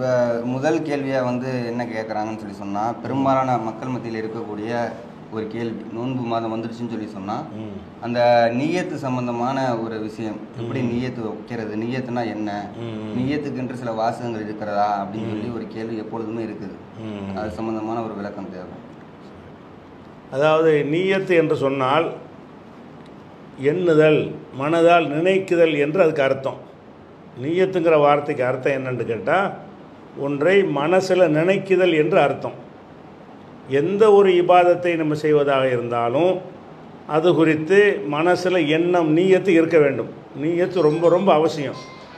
இப்போ முதல் கேள்வியாக வந்து என்ன கேட்குறாங்கன்னு சொல்லி சொன்னால் பெரும்பாலான மக்கள் மத்தியில் இருக்கக்கூடிய ஒரு கேள்வி நோன்பு மாதம் வந்துடுச்சுன்னு சொல்லி சொன்னால் ம் அந்த நீயத்து சம்பந்தமான ஒரு விஷயம் எப்படி நீயத்து வைக்கிறது நீயத்துனா என்ன ம். நீயத்துக்கென்று சில வாசகங்கள் இருக்கிறதா அப்படின்னு சொல்லி ஒரு கேள்வி எப்பொழுதுமே இருக்குது ம். அது சம்பந்தமான ஒரு விளக்கம் தேவை அதாவது நீயத்து என்று சொன்னால் எண்ணுதல் மனதால் நினைக்குதல் என்று அதுக்கு அர்த்தம் நீயத்துங்கிற வார்த்தைக்கு அர்த்தம் என்னன்னு கேட்டால் ஒன்றை மனசில் நினைக்குதல் என்று அர்த்தம் எந்த ஒரு இபாதத்தை நம்ம செய்வதாக இருந்தாலும் அது குறித்து மனசில் எண்ணம் நீயத்து இருக்க வேண்டும் நீயத்து ரொம்ப ரொம்ப அவசியம்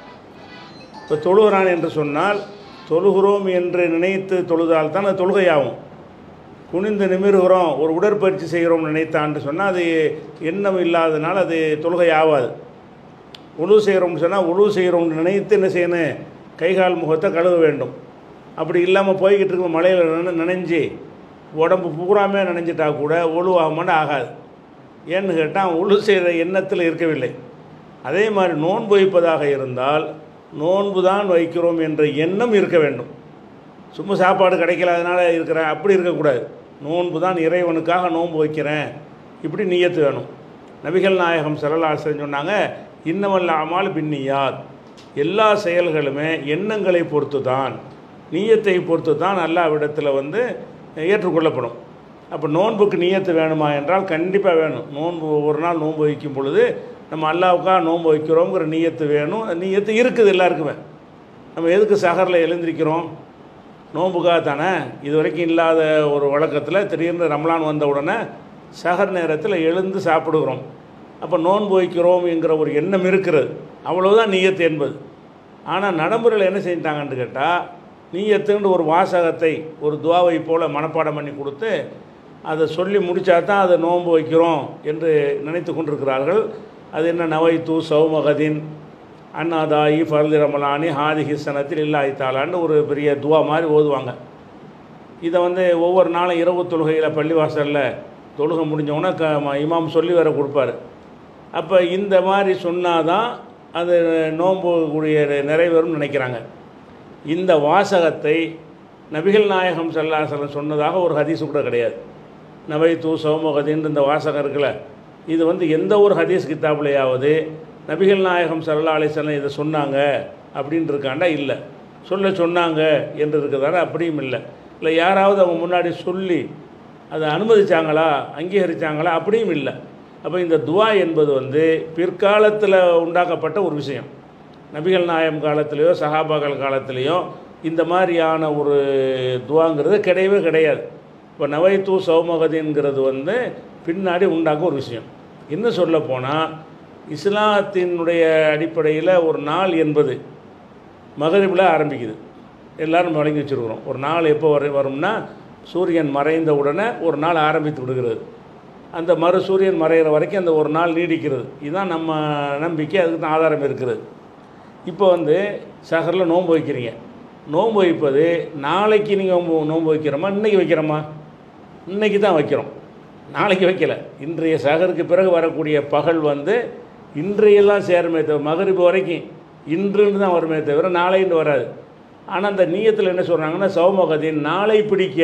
இப்போ தொழுகிறான் என்று சொன்னால் தொழுகிறோம் என்று நினைத்து தொழுதால் தான் அது தொழுகையாகும் குனிந்து நிமிருகிறோம் ஒரு உடற்பயிற்சி செய்கிறோம் நினைத்தான்னு சொன்னால் அது எண்ணம் இல்லாதனால அது தொழுகை ஆகாது உழு செய்கிறோம்னு சொன்னால் உழு செய்கிறோம்னு நினைத்து என்ன செய்யணும் கை கால் முகத்தை கழுவ வேண்டும் அப்படி இல்லாமல் போய்கிட்டு இருக்கும் மழையில் நினை நினைஞ்சு உடம்பு பூராமே நனைஞ்சிட்டா கூட ஒழுவாகமான்னு ஆகாது ஏன்னு கேட்டால் உழு செய்கிற எண்ணத்தில் இருக்கவில்லை அதே மாதிரி நோன்பு வைப்பதாக இருந்தால் நோன்பு தான் வைக்கிறோம் என்ற எண்ணம் இருக்க வேண்டும் சும்மா சாப்பாடு கிடைக்கல அதனால் இருக்கிறேன் அப்படி இருக்கக்கூடாது நோன்பு தான் இறைவனுக்காக நோன்பு வைக்கிறேன் இப்படி நியத்து வேணும் நபிகள் நாயகம் சரலாசன் சொன்னாங்க இன்னமல்ல அமால் பின்னியாத் எல்லா செயல்களுமே எண்ணங்களை பொறுத்து தான் நீயத்தை பொறுத்து தான் அல்லாவிடத்தில் வந்து ஏற்றுக்கொள்ளப்படும் அப்போ நோன்புக்கு நீயத்து வேணுமா என்றால் கண்டிப்பாக வேணும் நோன்பு ஒரு நாள் நோன்பு வைக்கும் பொழுது நம்ம அல்லாவுக்காக நோன்பு வைக்கிறோங்கிற நீயத்து வேணும் அந்த நீயத்து இருக்குது எல்லாருக்குமே நம்ம எதுக்கு சஹரில் எழுந்திருக்கிறோம் நோன்புக்காக தானே இது வரைக்கும் இல்லாத ஒரு வழக்கத்தில் திடீர்னு ரமலான் வந்த உடனே சஹர் நேரத்தில் எழுந்து சாப்பிடுகிறோம் அப்போ நோன்பு வைக்கிறோம் என்கிற ஒரு எண்ணம் இருக்கிறது அவ்வளவுதான் நீயத்து என்பது ஆனால் நடைமுறையில் என்ன செஞ்சிட்டாங்கன்னு கேட்டால் நீயத்துன்ற ஒரு வாசகத்தை ஒரு துவாவை போல் மனப்பாடம் பண்ணி கொடுத்து அதை சொல்லி முடித்தா தான் அதை நோன்பு வைக்கிறோம் என்று நினைத்து கொண்டிருக்கிறார்கள் அது என்ன நவைத்து சௌமகதின் அண்ணாதாயி ஃபர்லி ரமலானி ஹாதிஹி சனத்தில் இல்லாஹி தாலான்னு ஒரு பெரிய துவா மாதிரி ஓதுவாங்க இதை வந்து ஒவ்வொரு நாளும் இரவு தொழுகையில் பள்ளிவாசலில் தொழுகை முடிஞ்சவொன்னே க ம- இமாம் சொல்லி வேற கொடுப்பாரு அப்போ இந்த மாதிரி சொன்னாதான் அது நோன்பு கூடிய நிறைவேறும்னு நினைக்கிறாங்க இந்த வாசகத்தை நபிகள் நாயகம் சல்லாசலம் சொன்னதாக ஒரு ஹதீஸ் கூட கிடையாது நபை தூ சௌமகதின்னு இந்த வாசகம் இருக்குல்ல இது வந்து எந்த ஒரு ஹதீஸ் கித்தாப்லையாவது நபிகள் நாயகம் சல்லா அலிசல்லம் இதை சொன்னாங்க அப்படின்ட்டு இருக்காண்டா இல்லை சொல்ல சொன்னாங்க என்று இருக்கிறதால அப்படியும் இல்லை இல்லை யாராவது அவங்க முன்னாடி சொல்லி அதை அனுமதிச்சாங்களா அங்கீகரிச்சாங்களா அப்படியும் இல்லை அப்போ இந்த துவா என்பது வந்து பிற்காலத்தில் உண்டாக்கப்பட்ட ஒரு விஷயம் நபிகள் நாயம் காலத்திலேயோ சஹாபாக்கள் காலத்திலேயோ இந்த மாதிரியான ஒரு துவாங்கிறது கிடையவே கிடையாது இப்போ நவைத்து சௌமகதிங்கிறது வந்து பின்னாடி உண்டாக்க ஒரு விஷயம் இன்னும் சொல்ல போனால் இஸ்லாத்தினுடைய அடிப்படையில் ஒரு நாள் என்பது மகரிபில் ஆரம்பிக்குது எல்லாரும் வழங்கி வச்சுருக்குறோம் ஒரு நாள் எப்போ வர வரும்னா சூரியன் மறைந்த உடனே ஒரு நாள் ஆரம்பித்து விடுகிறது அந்த மறு சூரியன் மறைகிற வரைக்கும் அந்த ஒரு நாள் நீடிக்கிறது இதுதான் நம்ம நம்பிக்கை அதுக்கு தான் ஆதாரம் இருக்கிறது இப்போ வந்து சஹரில் நோன்பு வைக்கிறீங்க நோன்பு வைப்பது நாளைக்கு நீங்கள் நோன்பு வைக்கிறோமா இன்றைக்கி வைக்கிறோமா இன்றைக்கி தான் வைக்கிறோம் நாளைக்கு வைக்கல இன்றைய சஹருக்கு பிறகு வரக்கூடிய பகல் வந்து இன்றையெல்லாம் சேருமே தவிர மகரிப்பு வரைக்கும் இன்றுன்னு தான் வருமே தவிர நாளைன்னு வராது ஆனால் அந்த நீயத்தில் என்ன சொல்கிறாங்கன்னா சௌமகதின் நாளை பிடிக்க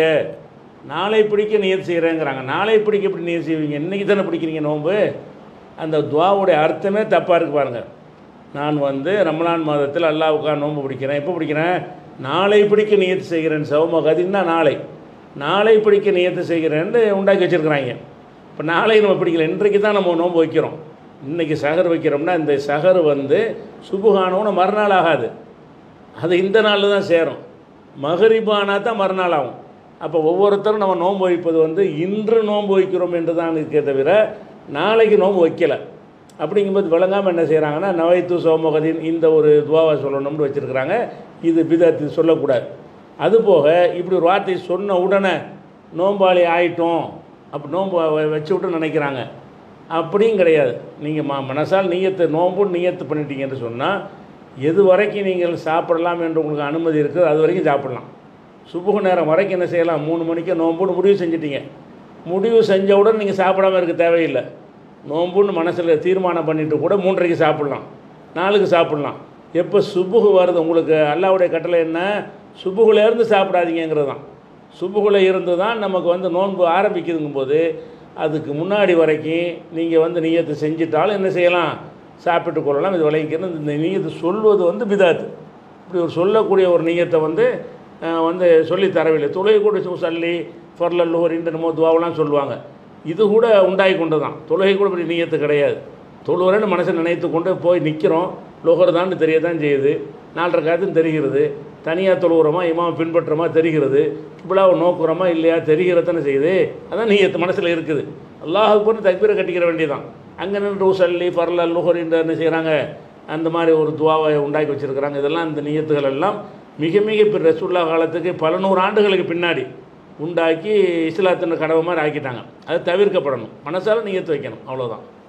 நாளை பிடிக்க நியத் செய்கிறேங்கிறாங்க நாளை பிடிக்க எப்படி நியத் செய்வீங்க இன்றைக்கி தானே பிடிக்கிறீங்க நோன்பு அந்த துவாவுடைய அர்த்தமே தப்பாக இருக்கு பாருங்கள் நான் வந்து ரமலான் மாதத்தில் அல்லாவுக்கா நோன்பு பிடிக்கிறேன் எப்போ பிடிக்கிறேன் நாளை பிடிக்க நியத்து செய்கிறேன் சௌமகதின்னா நாளை நாளை பிடிக்க நியத்து செய்கிறேன்னு உண்டாக்கி வச்சுருக்குறாங்க இப்போ நாளை நம்ம பிடிக்கல இன்றைக்கு தான் நம்ம நோன்பு வைக்கிறோம் இன்றைக்கி சகர் வைக்கிறோம்னா இந்த சகர் வந்து சுபுகானவனு மறுநாள் ஆகாது அது இந்த நாளில் தான் சேரும் மகரிபானா தான் மறுநாள் ஆகும் அப்போ ஒவ்வொருத்தரும் நம்ம நோன்பு வைப்பது வந்து இன்று நோன்பு வைக்கிறோம் என்று தான் இருக்கே தவிர நாளைக்கு நோன்பு வைக்கலை அப்படிங்கும்போது விளங்காமல் என்ன செய்கிறாங்கன்னா நவைத்து சோமகதின் இந்த ஒரு துவாவை சொல்லணும்னு வச்சுருக்கிறாங்க இது பிதத்து சொல்லக்கூடாது அதுபோக இப்படி ஒரு வார்த்தை சொன்ன உடனே நோம்பாளி ஆயிட்டோம் அப்போ நோன்பு வ- வச்சு விட்டு நினைக்கிறாங்க அப்படியும் கிடையாது நீங்கள் மா மனசால் நீயத்து நோன்பு நீயத்து பண்ணிட்டீங்கன்னு சொன்னால் எது வரைக்கும் நீங்கள் சாப்பிடலாம் என்று உங்களுக்கு அனுமதி இருக்குது அது வரைக்கும் சாப்பிடலாம் சுபுக நேரம் வரைக்கும் என்ன செய்யலாம் மூணு மணிக்கு நோன்புன்னு முடிவு செஞ்சிட்டீங்க முடிவு செஞ்சவுடன் நீங்கள் சாப்பிடாம இருக்க தேவையில்லை நோன்புன்னு மனசில் தீர்மானம் பண்ணிட்டு கூட மூன்றரைக்கு சாப்பிட்லாம் நாலுக்கு சாப்பிட்லாம் எப்போ சுபுகு வருது உங்களுக்கு அல்லாவுடைய கட்டளை என்ன சுபுகுல இருந்து சாப்பிடாதீங்கிறது தான் சுபுகுல இருந்து தான் நமக்கு வந்து நோன்பு ஆரம்பிக்குதுங்கும் போது அதுக்கு முன்னாடி வரைக்கும் நீங்கள் வந்து நீயத்தை செஞ்சிட்டாலும் என்ன செய்யலாம் சாப்பிட்டு கொள்ளலாம் இது விளைவிக்கிறது இந்த நீயத்தை சொல்வது வந்து பிதாத்து இப்படி ஒரு சொல்லக்கூடிய ஒரு நீயத்தை வந்து அஹ், வந்து சொல்லித் தரவில்லை தொழுகை கூட சு- சல்லி ஃபர்லல்லூர் இந்த நம்ம துவாவெல்லாம் சொல்லுவாங்க இது கூட உண்டாகி கொண்டு தான் தொழுகை கூட இப்படி நீயத்து கிடையாது தொழுவரன்னு மனசை நினைத்து கொண்டு போய் நிற்கிறோம் லோகர் தான் தெரிய தான் செய்யுது நாலரை காத்துன்னு தெரிகிறது தனியாக தொழுகிறோமா இமாம் பின்பற்றுறோமா தெரிகிறது இப்படிலாம் நோக்குறோமா இல்லையா தெரிகிறதானே செய்யுது அதான் நீயத்து மனசில் இருக்குது அல்லாஹ் போட்டு தக்பீரை கட்டிக்கிற வேண்டியதான் அங்கே நின்று உசல்லி ஃபர்ல லுஹர் இந்த என்ன செய்கிறாங்க அந்த மாதிரி ஒரு துவாவை உண்டாக்கி வச்சுருக்கிறாங்க இதெல்லாம் இந்த நியத்துகள் எல்லாம் மிக மிக இப்போ ரசூல்லா காலத்துக்கு பல நூறு ஆண்டுகளுக்கு பின்னாடி உண்டாக்கி இஸ்லாத்தின் கடவை மாதிரி ஆக்கிட்டாங்க அது தவிர்க்கப்படணும் மனசால நியத்து வைக்கணும் அவ்வளோதான்